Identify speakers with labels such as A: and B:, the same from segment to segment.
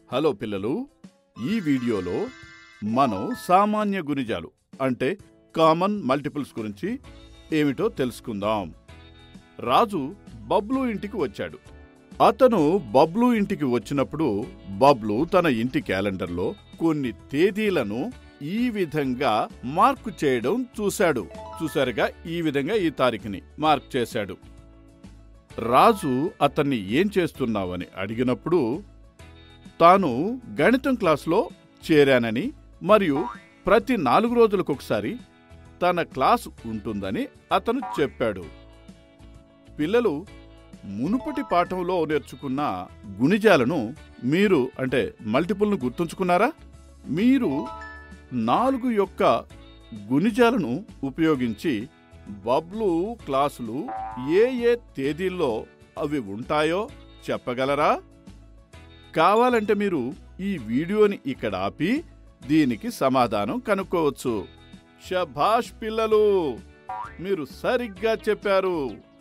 A: hello పిల్లలు ఈ వీడియోలో మనం సామాన్య గుణిజాలు అంటే కామన్ మల్టిపుల్స్ గురించి ఏమిటో తెలుసుకుందాం రాజు బబ్లు ఇంటికి వచ్చాడు అతను బబ్లు ఇంటికి వచ్చినప్పుడు బబ్లు తన ఇంటి క్యాలెండర్లో కొన్ని తేదీలను ఈ విధంగా మార్కు చేయడం చూశాడు చూశారుగా ఈ విధంగా ఈ తారీఖుని మార్క్ చేశాడు రాజు అతన్ని ఏం చేస్తున్నావని అడిగినప్పుడు తాను గణితం క్లాసులో చేరానని మరియు ప్రతి నాలుగు రోజులకొకసారి తన క్లాస్ ఉంటుందని అతను చెప్పాడు పిల్లలు మునుపటి పాఠంలో నేర్చుకున్న గుణిజాలను మీరు అంటే మల్టిపుల్ను గుర్తుంచుకున్నారా మీరు నాలుగు యొక్క గుణిజాలను ఉపయోగించి బబ్లు క్లాసులు ఏ ఏ తేదీల్లో అవి ఉంటాయో చెప్పగలరా కావాలంటే మీరు ఈ వీడియోని ఇక్కడ ఆపి దీనికి సమాధానం కనుక్కోవచ్చు షభాష్ పిల్లలు మీరు సరిగ్గా చెప్పారు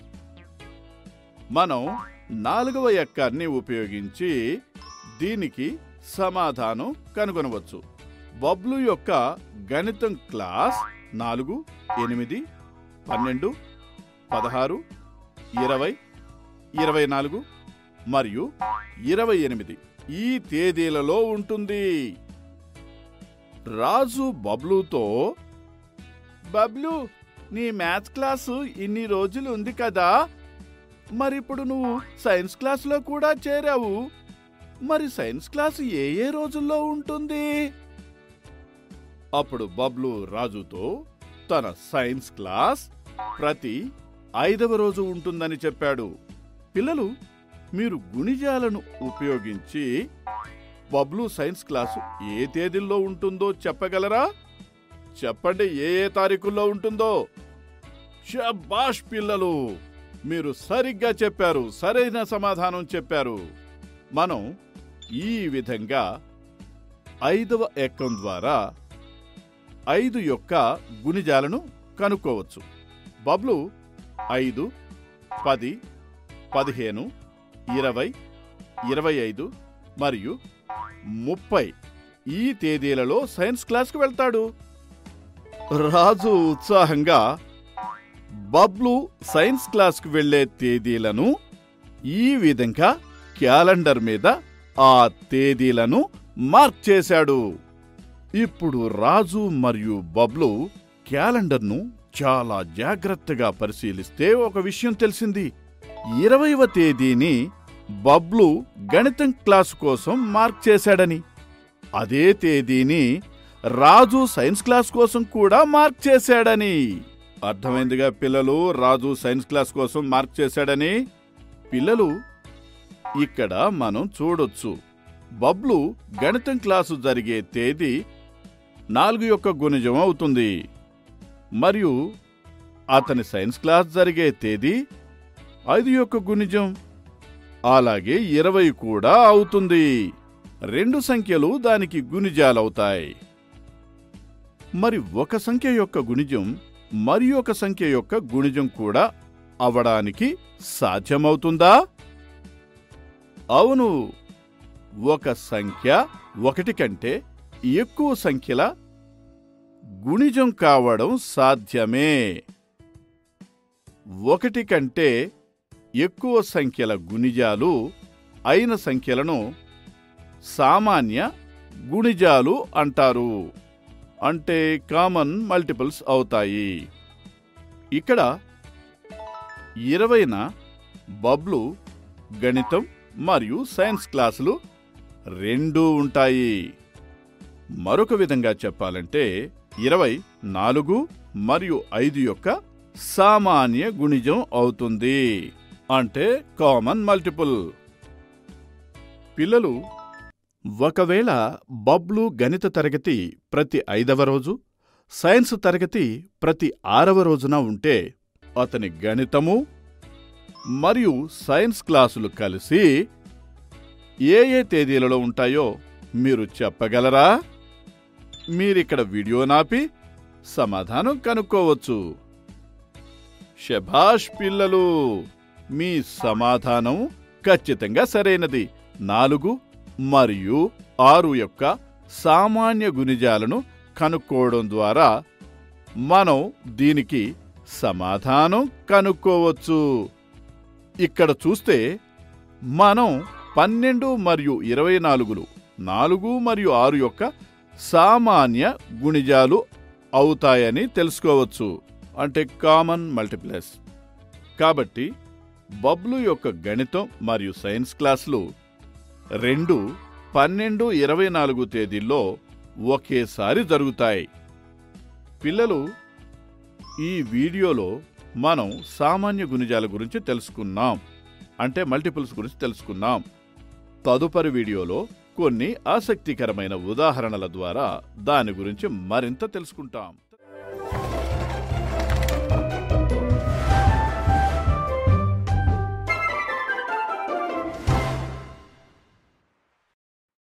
A: మనం నాలుగవ ఎక్కాన్ని ఉపయోగించి దీనికి సమాధానం కనుగొనవచ్చు బబ్లు యొక్క గణితం క్లాస్ నాలుగు ఎనిమిది పన్నెండు పదహారు ఇరవై ఇరవై నాలుగు మరియు ఇరవై ఎనిమిది ఈ తేదీలలో ఉంటుంది రాజు బబ్లుతో బబ్లు నీ మ్యాథ్స్ క్లాసు ఇన్ని రోజులు ఉంది కదా మరిప్పుడు నువ్వు సైన్స్ క్లాసులో కూడా చేరావు మరి సైన్స్ క్లాసు ఏ ఏ రోజుల్లో ఉంటుంది అప్పుడు బబ్లు రాజుతో తన సైన్స్ క్లాస్ ప్రతి ఐదవ రోజు ఉంటుందని చెప్పాడు పిల్లలు మీరు గుణిజాలను ఉపయోగించి బబ్లు సైన్స్ క్లాసు ఏ తేదీల్లో ఉంటుందో చెప్పగలరా చెప్పండి ఏ ఏ తారీఖుల్లో ఉంటుందో షబాష్ పిల్లలు మీరు సరిగ్గా చెప్పారు సరైన సమాధానం చెప్పారు మనం ఈ విధంగా ఐదవ ఎక్కం ద్వారా ఐదు యొక్క గుణిజాలను కనుక్కోవచ్చు బబ్లు ఐదు పది పదిహేను ఇరవై ఇరవై ఐదు మరియు ముప్పై ఈ తేదీలలో సైన్స్ క్లాస్కి వెళ్తాడు రాజు ఉత్సాహంగా బబ్లు సైన్స్ క్లాస్కి వెళ్లే తేదీలను ఈ విధంగా క్యాలెండర్ మీద ఆ తేదీలను మార్క్ చేశాడు ఇప్పుడు రాజు మరియు బబ్లు క్యాలెండర్ను చాలా జాగ్రత్తగా పరిశీలిస్తే ఒక విషయం తెలిసింది ఇరవైవ తేదీని బబ్లు గణితం క్లాసు కోసం మార్క్ చేశాడని అదే తేదీని రాజు సైన్స్ క్లాస్ కోసం కూడా మార్క్ చేశాడని అర్థమైందిగా పిల్లలు రాజు సైన్స్ క్లాస్ కోసం మార్క్ చేశాడని పిల్లలు ఇక్కడ మనం చూడొచ్చు బబ్లు గణితం క్లాసు జరిగే తేదీ నాలుగు యొక్క గుణిజం అవుతుంది మరియు అతని సైన్స్ క్లాస్ జరిగే తేదీ ఐదు యొక్క గుణిజం అలాగే ఇరవై కూడా అవుతుంది రెండు సంఖ్యలు దానికి గుణిజాలవుతాయి మరి ఒక సంఖ్య యొక్క గుణిజం మరి ఒక సంఖ్య యొక్క గుణిజం కూడా అవడానికి సాధ్యమవుతుందా అవును ఒక సంఖ్య ఒకటి కంటే ఎక్కువ సంఖ్యల గుణిజం కావడం సాధ్యమే ఒకటి కంటే ఎక్కువ సంఖ్యల గుణిజాలు అయిన సంఖ్యలను సామాన్య గుణిజాలు అంటారు అంటే కామన్ మల్టిపుల్స్ అవుతాయి ఇక్కడ ఇరవైన బబ్లు గణితం మరియు సైన్స్ క్లాసులు రెండూ ఉంటాయి మరొక విధంగా చెప్పాలంటే ఇరవై నాలుగు మరియు ఐదు యొక్క సామాన్య గుణిజం అవుతుంది అంటే కామన్ మల్టిపుల్ పిల్లలు ఒకవేళ బబ్లు గణిత తరగతి ప్రతి ఐదవ రోజు సైన్స్ తరగతి ప్రతి ఆరవ రోజున ఉంటే అతని గణితము మరియు సైన్స్ క్లాసులు కలిసి ఏ ఏ తేదీలలో ఉంటాయో మీరు చెప్పగలరా మీరిక్కడ వీడియో నాపి సమాధానం కనుక్కోవచ్చు శభాష్ పిల్లలు మీ సమాధానం ఖచ్చితంగా సరైనది నాలుగు మరియు ఆరు యొక్క సామాన్య గుణిజాలను కనుక్కోవడం ద్వారా మనం దీనికి సమాధానం కనుక్కోవచ్చు ఇక్కడ చూస్తే మనం పన్నెండు మరియు ఇరవై నాలుగులు నాలుగు మరియు ఆరు యొక్క సామాన్య గుణిజాలు అవుతాయని తెలుసుకోవచ్చు అంటే కామన్ మల్టిప్లస్ కాబట్టి బబ్లు యొక్క గణితం మరియు సైన్స్ క్లాసులు రెండు పన్నెండు ఇరవై నాలుగు తేదీల్లో ఒకేసారి జరుగుతాయి పిల్లలు ఈ వీడియోలో మనం సామాన్య గుణిజాల గురించి తెలుసుకున్నాం అంటే మల్టిపుల్స్ గురించి తెలుసుకున్నాం తదుపరి వీడియోలో కొన్ని ఆసక్తికరమైన ఉదాహరణల ద్వారా దాని గురించి మరింత తెలుసుకుంటాం